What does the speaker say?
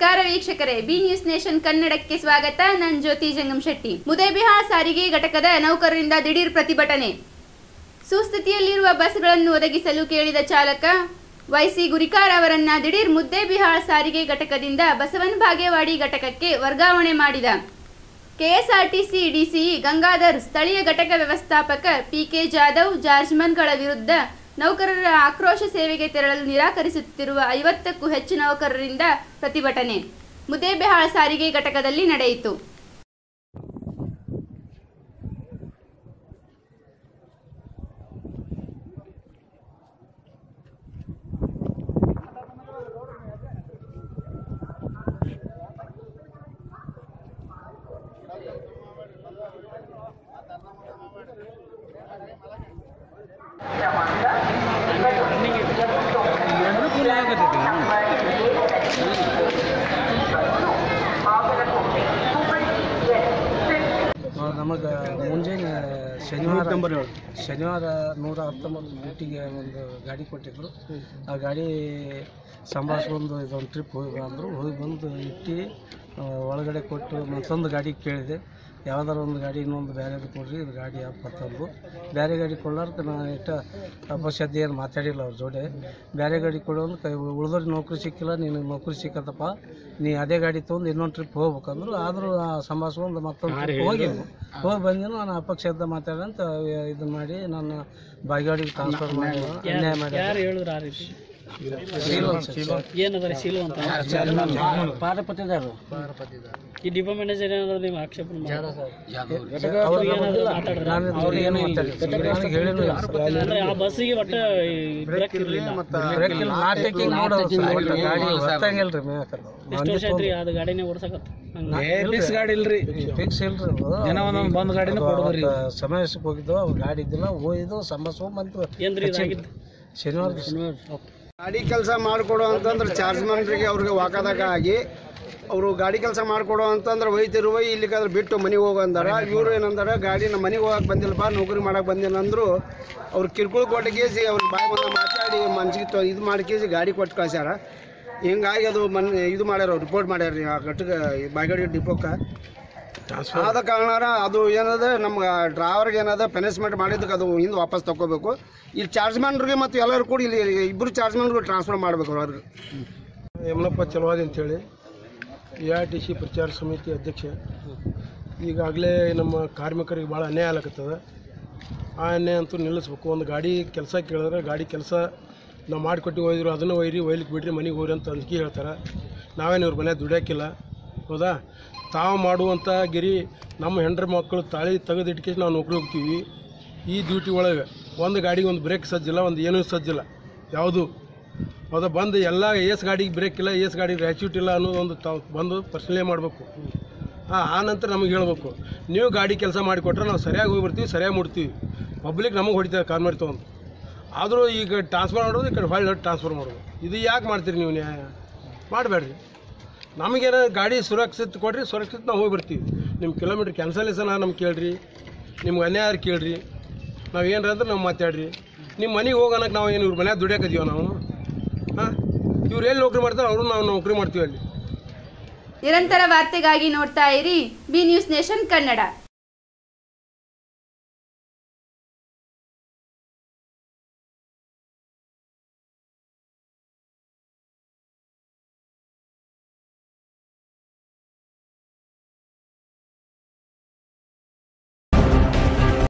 ನಮಸ್ಕಾರ ವೀಕ್ಷಕರೇ B news nation ಕನ್ನಡಕ್ಕೆ ಸ್ವಾಗತ ನಾನು ಜ್ಯೋತಿ ಜಂಗಮ್ ಶೆಟ್ಟಿ ಮುದೇಬಿಹಾಳ್ ಸಾರಿಗೆ ಘಟಕದ ನೌಕರರಿಂದ ದಿಢೀರ್ ಪ್ರತಿಭಟನೆ ಸುಸ್ಥಿತಿಯಲ್ಲಿರುವ ಬಸ್ಗಳನ್ನು ಒದಗಿಸಲು ಕೇಳಿದ ಚಾಲಕ ವೈಸಿ ಗುರಿಕಾರ್ ಅವರನ್ನ ದಿಢೀರ್ ಮುದ್ದೇಬಿಹಾಳ್ ಸಾರಿಗೆ ಘಟಕದಿಂದ ಬಸವನ ಬಾಗೇವಾಡಿ ಘಟಕಕ್ಕೆ ವರ್ಗಾವಣೆ ಮಾಡಿದ ಕೆಎಸ್ಆರ್ಟಿಸಿ ಡಿಸಿಇ ಗಂಗಾಧರ್ ಸ್ಥಳೀಯ ಘಟಕ ವ್ಯವಸ್ಥಾಪಕ ಪಿಕೆ ಜಾಧವ್ ಜಾರ್ಜ್ಮನ್ಗಳ ವಿರುದ್ಧ ನೌಕರರ ಆಕ್ರೋಶ ಸೇವೆಗೆ ತೆರಳಲು ನಿರಾಕರಿಸುತ್ತಿರುವ ಐವತ್ತಕ್ಕೂ ಹೆಚ್ಚು ನೌಕರರಿಂದ ಪ್ರತಿಭಟನೆ ಮುದ್ದೇಬಿಹಾಳ್ ಸಾರಿಗೆ ಘಟಕದಲ್ಲಿ ನಡೆಯಿತು ನಮಗೆ ಮುಂಜಾನೆ ಶನಿವಾರ ಶನಿವಾರ ನೂರ ಹತ್ತೊಂಬತ್ತು ಡ್ಯೂಟಿಗೆ ಒಂದು ಗಾಡಿ ಕೊಟ್ಟಿದ್ರು ಆ ಗಾಡಿ ಸಂಭಾಳಿಸ್ಕೊಂಡು ಇದೊಂದು ಟ್ರಿಪ್ ಹೋಗಿ ಬಾ ಅಂದರು ಹೋಗಿ ಬಂದು ಇಟ್ಟು ಆ, ಒಳಗಡೆ ಕೊಟ್ಟು ಮತ್ತೊಂದು ಗಾಡಿ ಕೇಳಿದೆ ಯಾವ್ದಾರ ಒಂದು ಗಾಡಿ ಇನ್ನೊಂದು ಬೇರೆದು ಕೊಡ್ರಿ ಇದು ಗಾಡಿ ತಂದು ಬೇರೆ ಗಾಡಿ ಕೊಡ್ಲಾರ್ಕ ನಾನು ಇಟ್ಟ ಅಪಶ್ರದ್ಧೆ ಏನು ಮಾತಾಡಿಲ್ಲ ಅವ್ರ ಜೋಡಿ ಬೇರೆ ಗಾಡಿ ಕೊಡೋದು ಕೈ ಉಳಿದವ್ರಿಗೆ ನೌಕರಿ ಸಿಕ್ಕಿಲ್ಲ ನೀನು ನೌಕರಿ ಸಿಕ್ಕತ್ತಪ್ಪ ನೀ ಅದೇ ಗಾಡಿ ತೊಗೊಂಡು ಇನ್ನೊಂದು ಟ್ರಿಪ್ ಹೋಗ್ಬೇಕಂದ್ರು ಆದರೂ ಸಂಭಾಳಿಸ್ಕೊಂಡು ಮತ್ತೊಂದು ಟ್ರಿಪ್ ಹೋಗಿ ಹೋಗಿ ಬಂದಿನ ನಾನು ಅಪಕ್ಷದ ಮಾತಾಡಂತ ಇದನ್ನ ಮಾಡಿ ನನ್ನ ಬಾಗೇವಾಡಿಗೆ ಟ್ರಾನ್ಸ್ಫರ್ ಮಾಡಿ ಅನ್ಯಾಯ ಮಾಡಿ ಹೇಳಿದ್ರು ಆ ರೀತಿ ಶ್ರೀಲೋನ್ ಸರ್. ಏನದ ಶೀಲು ಅಂತ ಪಾರಪತಿದಾರರು ಈ ಡಿಪೋ ಮ್ಯಾನೇಜರ್ ಏನಾದ್ರು ನೀವು ಆಕ್ಷೇಪ ಅವ್ರು ನಾನು ಅವ್ರಿಗೆ ಏನು ಮಾತಾಡಿಲ್ಲ ನನಗೆ ಹೇಳಿನೂ ಇಲ್ಲ ಸರ್. ಅಂದ್ರೆ ಆ ಬಸ್ಸಿಗೆ ಒಟ್ಟ ಬ್ರೇಕ್ ಇರಲಿಲ್ಲ ಬ್ರೇಕ್ ಇಲ್ಲ, ನಾ ಟೇಕಿಂಗ್ ಮಾಡೋದು ಸರ್. ಒಟ್ಟು ಗಾಡಿ ಹೊತ್ತಂಗಿಲ್ರಿ ಮೇಕರ್ ಎಷ್ಟು ವರ್ಷ ಐತ್ರಿ ಅದು ಗಾಡಿನೇ ಓಡ್ಸಕತ್ತ ಫಿಕ್ಸ್ ಗಾಡಿ ಇಲ್ರಿ ಫಿಕ್ಸ್ ಇಲ್ರಿ ಅದು. ಬಂದ್ ಗಾಡಿನ ಅದು ಅವತ್ತು ಸಮಯಕ್ಕೆ ಹೋಗಿದ್ದು ಅವ್ರು ಗಾಡಿ ಇದ್ದಿಲ್ಲ ಹೋಗಿದ್ದು ಸಂಬಸ್ಕೊಂಡ್ ಬಂತು ಏನ್ರಿ ಇದಾಗಿದ್ದು ಶನಿವಾರ ದಿವ್ಸ. ಗಾಡಿ ಕೆಲಸ ಮಾಡಿಕೊಡು ಅಂತಂದ್ರೆ ಚಾರ್ಜ್ ಮನ್ರಿಗೆ ಅವ್ರಿಗೆ ವಾಕದಾಗ ಆಗಿ ಅವರು ಗಾಡಿ ಕೆಲಸ ಮಾಡಿಕೊಡು ಅಂತಂದ್ರೆ ಒಯ್ತಿರುವ ಇಲ್ಲಿಗಾದ್ರೆ ಬಿಟ್ಟು ಮನೆಗೆ ಹೋಗು ಅಂದಾರ ಇವರು ಏನಂದಾರ ಗಾಡಿ ನಮ್ಮ ಮನೆಗೆ ಹೋಗಕ್ಕೆ ಬಂದಿಲ್ಲಪ್ಪ ನೌಕರಿ ಮಾಡಕ್ಕೆ ಬಂದಿಲ್ಲ ಅಂದರು ಅವ್ರು ಕಿರ್ಕುಳ ಕೊಟ್ಟು ಕೇಸಿ ಅವ್ರ ಬಾಯಿ ಬಂದ ಮಾತಾಡಿ ಮನ್ಸಿಗೆ ತೊ ಇದು ಮಾಡಿ ಕೇಸಿ ಗಾಡಿ ಕೊಟ್ಟು ಕಳ್ಸ್ಯಾರ ಹಿಂಗಾಗಿ ಅದು ಮನ್ ಇದು ಮಾಡ್ಯಾರ ರಿಪೋರ್ಟ್ ಮಾಡ್ಯಾರ ರೀ ಆ ಘಟಕ ಬಾಗೇಡಿ ಡಿಪೋಕ್ಕೆ ಆದ ಕಾರಣ ಅದು ಏನದ ನಮ್ಗೆ ಡ್ರೈವರ್ಗೆ ಏನದ ಪನಿಷ್ಮೆಂಟ್ ಮಾಡಿದ್ದಕ್ಕೆ ಅದು ಹಿಂದೆ ವಾಪಸ್ ತಗೋಬೇಕು ಇಲ್ಲಿ ಚಾರ್ಜ್ ಮ್ಯಾನ್ರಿಗೆ ಮತ್ತು ಎಲ್ಲರೂ ಕೂಡಿ ಇಲ್ಲಿ ಇಬ್ಬರು ಚಾರ್ಜ್ ಮ್ಯಾನ್ರಿಗೆ ಟ್ರಾನ್ಸ್ಫರ್ ಮಾಡಬೇಕು ಅವ್ರಿಗೆ ಯಮನಪ್ಪ ಚಲವಾದಿ ಅಂತೇಳಿ ಎ ಆರ್ ಟಿ ಸಿ ಪ್ರಚಾರ ಸಮಿತಿ ಅಧ್ಯಕ್ಷ ಈಗಾಗಲೇ ನಮ್ಮ ಕಾರ್ಮಿಕರಿಗೆ ಭಾಳ ಅನ್ಯಾಯ ಆಗತ್ತದ ಆ ಅನ್ಯಾಯ ಅಂತೂ ನಿಲ್ಲಿಸ್ಬೇಕು ಒಂದು ಗಾಡಿ ಕೆಲಸ ಕೇಳಿದ್ರೆ ಗಾಡಿ ಕೆಲಸ ನಾವು ಮಾಡಿಕೊಟ್ಟು ಒಯ್ದ್ರು ಅದನ್ನು ಒಯ್ರಿ ಒಯ್ಲಿಕ್ಕೆ ಬಿಡ್ರಿ ಮನೆಗೆ ಹೋಗ್ರಿ ಅಂತ ಅಂಜಿಕೆ ಹೇಳ್ತಾರೆ ನಾವೇನು ಇವ್ರ ಮನೆ ದುಡಿಯೋಕ್ಕಿಲ್ಲ ಹೌದಾ ತಾವು ಮಾಡುವಂಥ ಗಿರಿ ನಮ್ಮ ಹೆಂಡ್ರ ಮಕ್ಕಳು ತಾಳಿ ತೆಗೆದಿಟ್ಕೆ ನಾವು ನೌಕರಿ ಹೋಗ್ತೀವಿ ಈ ಡ್ಯೂಟಿ ಒಳಗೆ ಒಂದು ಗಾಡಿಗೆ ಒಂದು ಬ್ರೇಕ್ ಸಜ್ಜಿಲ್ಲ ಒಂದು ಏನೂ ಸಜ್ಜಿಲ್ಲ ಯಾವುದು ಹೌದಾ ಬಂದು ಎಲ್ಲ ಏಸ್ ಗಾಡಿಗೆ ಬ್ರೇಕ್ ಇಲ್ಲ ಏಸ್ ಗಾಡಿಗೆ ರ್ಯಾಚ್ಯೂಟ್ ಇಲ್ಲ ಅನ್ನೋದು ಒಂದು ತಾವು ಬಂದು ಪರಿಶೀಲನೆ ಮಾಡಬೇಕು ಹಾಂ ಆ ನಂತರ ನಮಗೆ ಹೇಳ್ಬೇಕು ನೀವು ಗಾಡಿ ಕೆಲಸ ಮಾಡಿಕೊಟ್ರೆ ನಾವು ಸರಿಯಾಗಿ ಹೋಗಿ ಬರ್ತೀವಿ ಸರಿಯಾಗಿ ಮುಡ್ತೀವಿ ಪಬ್ಲಿಕ್ ನಮಗೆ ಹೊಡಿತಾರೆ ಕಾರ್ ತೊಗೊಂಡು ಆದರೂ ಈಗ ಟ್ರಾನ್ಸ್ಫರ್ ಮಾಡೋದು ಈ ಕಡೆ ಹೊಳ್ಳಿ ಟ್ರಾನ್ಸ್ಫರ್ ಮಾಡೋದು ಇದು ಯಾಕೆ ಮಾಡ್ತೀರಿ ನೀವು ನ್ಯಾಯ ಮಾಡಬೇಡ್ರಿ ನಮಗೇನ ಗಾಡಿ ಸುರಕ್ಷಿತ ಕೊಡ್ರಿ ಸುರಕ್ಷಿತ ನಾವು ಹೋಗಿ ಬರ್ತೀವಿ ನಿಮ್ಮ ಕಿಲೋಮೀಟ್ರ್ ಕ್ಯಾನ್ಸಲೇಷನ್ ನಮ್ಗೆ ಕೇಳ್ರಿ ನಿಮ್ಗೆ ಅನ್ಯಾಯ ಕೇಳ್ರಿ ನಾವು ಏನ್ರ ಅಂದ್ರೆ ನಾವು ಮಾತಾಡ್ರಿ ನಿಮ್ಮ ಮನೆಗೆ ಹೋಗೋಣಕ್ಕೆ ನಾವು ಏನು ಇವ್ರ ಮನ್ಯಾಗ ದುಡಿಯಾಕದೀವ ನಾವು ಹಾಂ ಇವ್ರು ಎಲ್ಲಿ ನೌಕರಿ ಮಾಡ್ತಾರೆ ಅವರು ನಾವು ನೌಕರಿ ಮಾಡ್ತೀವಿ ಅಲ್ಲಿ ನಿರಂತರ ವಾರ್ತೆಗಾಗಿ ನೋಡ್ತಾ ಇರಿ ಬಿ ನ್ಯೂಸ್ ನೇಷನ್ ಕನ್ನಡ